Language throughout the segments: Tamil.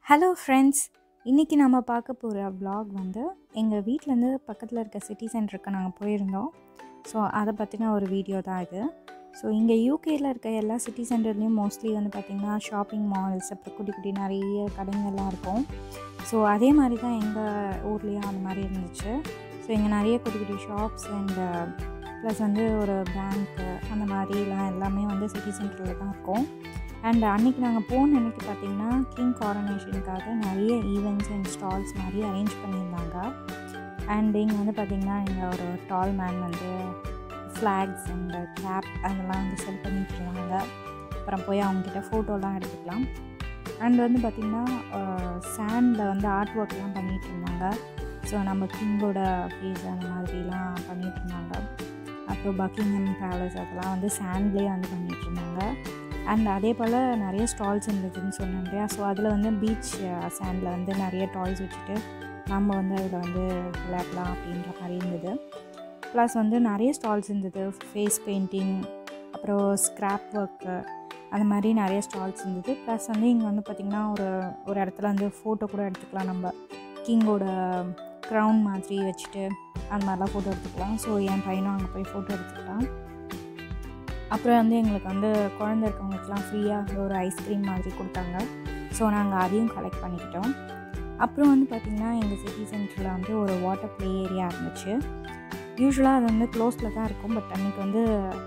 ஹலோ ஃப்ரெண்ட்ஸ் இன்றைக்கி நம்ம பார்க்க போகிற vlog வந்து எங்கள் வீட்டிலேருந்து பக்கத்தில் இருக்க சிட்டி சென்டருக்கு நாங்கள் போயிருந்தோம் ஸோ அதை பற்றின ஒரு வீடியோ தான் இது ஸோ இங்கே யூகேயில் இருக்க எல்லா சிட்டி சென்டர்லேயும் மோஸ்ட்லி வந்து பார்த்திங்கன்னா ஷாப்பிங் மால்ஸ் அப்புறம் குட்டி குட்டி நிறைய கடைங்கள்லாம் இருக்கும் ஸோ அதே மாதிரி தான் எங்கள் ஊர்லேயும் அந்த மாதிரி இருந்துச்சு ஸோ இங்கே நிறைய குட்டி குட்டி ஷாப்ஸ் அண்ட் ப்ளஸ் வந்து ஒரு பேங்க்கு அந்த மாதிரிலாம் எல்லாமே வந்து சிட்டி சென்டரில் தான் இருக்கும் அண்ட் அன்றைக்கி நாங்கள் போன அன்றைக்கி பார்த்திங்கன்னா கிங் காரனேஷனுக்காக நிறைய ஈவெண்ட்ஸ் அண்ட் ஸ்டால்ஸ் மாதிரி அரேஞ்ச் பண்ணியிருந்தாங்க அண்ட் இங்கே வந்து பார்த்திங்கன்னா இங்கே ஒரு டால் மேன் வந்து ஃப்ளாக்ஸ் அண்ட் கேப் அதெல்லாம் வந்து செல் பண்ணிட்டு இருந்தாங்க அப்புறம் போய் அவங்கக்கிட்ட ஃபோட்டோலாம் எடுத்துக்கலாம் அண்ட் வந்து பார்த்திங்கன்னா சேண்டில் வந்து ஆர்ட் ஒர்க்லாம் பண்ணிகிட்டு இருந்தாங்க ஸோ நம்ம கிங்கோட ஃபேஸ் அந்த மாதிரிலாம் பண்ணிகிட்டு இருந்தாங்க அப்புறம் பக்கிங்ஹம் பேலஸ் அதெல்லாம் வந்து சேண்ட்லேயே வந்து பண்ணிகிட்டு இருந்தாங்க அண்ட் அதே போல் நிறைய ஸ்டால்ஸ் இருந்ததுன்னு சொன்னேன் இல்லையா ஸோ அதில் வந்து பீச் சேண்டில் வந்து நிறைய டாய்ஸ் வச்சுட்டு நம்ம வந்து அதில் வந்து விளையாடலாம் அப்படின்ற மாதிரி இருந்தது ப்ளஸ் வந்து நிறைய ஸ்டால்ஸ் இருந்தது ஃபேஸ் பெயிண்டிங் அப்புறம் ஸ்க்ராப் ஒர்க்கு அந்த மாதிரி நிறைய ஸ்டால்ஸ் இருந்தது ப்ளஸ் வந்து இங்கே வந்து பார்த்திங்கன்னா ஒரு ஒரு இடத்துல வந்து ஃபோட்டோ கூட எடுத்துக்கலாம் நம்ம கிங்கோட க்ரௌன் மாதிரி வச்சுட்டு அந்த மாதிரிலாம் ஃபோட்டோ எடுத்துக்கலாம் ஸோ என் பையனும் அங்கே போய் ஃபோட்டோ எடுத்துக்கிட்டான் அப்புறம் வந்து எங்களுக்கு வந்து குழந்த இருக்கவங்களுக்குலாம் ஃப்ரீயாக ஒரு ஐஸ்கிரீம் மாதிரி கொடுத்தாங்க ஸோ நாங்கள் அதையும் கலெக்ட் பண்ணிக்கிட்டோம் அப்புறம் வந்து பார்த்திங்கன்னா எங்கள் சிட்டி சென்டரில் வந்து ஒரு வாட்டர் ப்ளே ஏரியா இருந்துச்சு யூஸ்வலாக அது வந்து க்ளோஸில் தான் இருக்கும் பட் அன்றைக்கி வந்து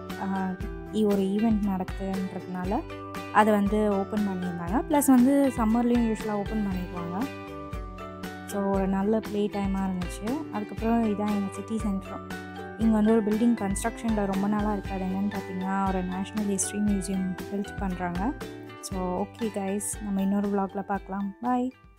ஒரு ஈவெண்ட் நடக்குதுன்றதுனால அதை வந்து ஓப்பன் பண்ணியிருந்தாங்க ப்ளஸ் வந்து சம்மர்லேயும் யூஸ்வலாக ஓப்பன் பண்ணிடுவாங்க ஸோ ஒரு நல்ல ப்ளே டைமாக இருந்துச்சு அதுக்கப்புறம் இதான் எங்கள் சிட்டி சென்டரும் இங்கே வந்து ஒரு பில்டிங் கன்ஸ்ட்ரக்ஷனில் ரொம்ப நாளாக இருக்காது என்னென்னு பார்த்தீங்கன்னா ஒரு நேஷ்னல் ஹிஸ்ட்ரி மியூசியம் பில்ட் பண்ணுறாங்க ஸோ ஓகே கைஸ் நம்ம இன்னொரு vlogல பார்க்கலாம் பாய்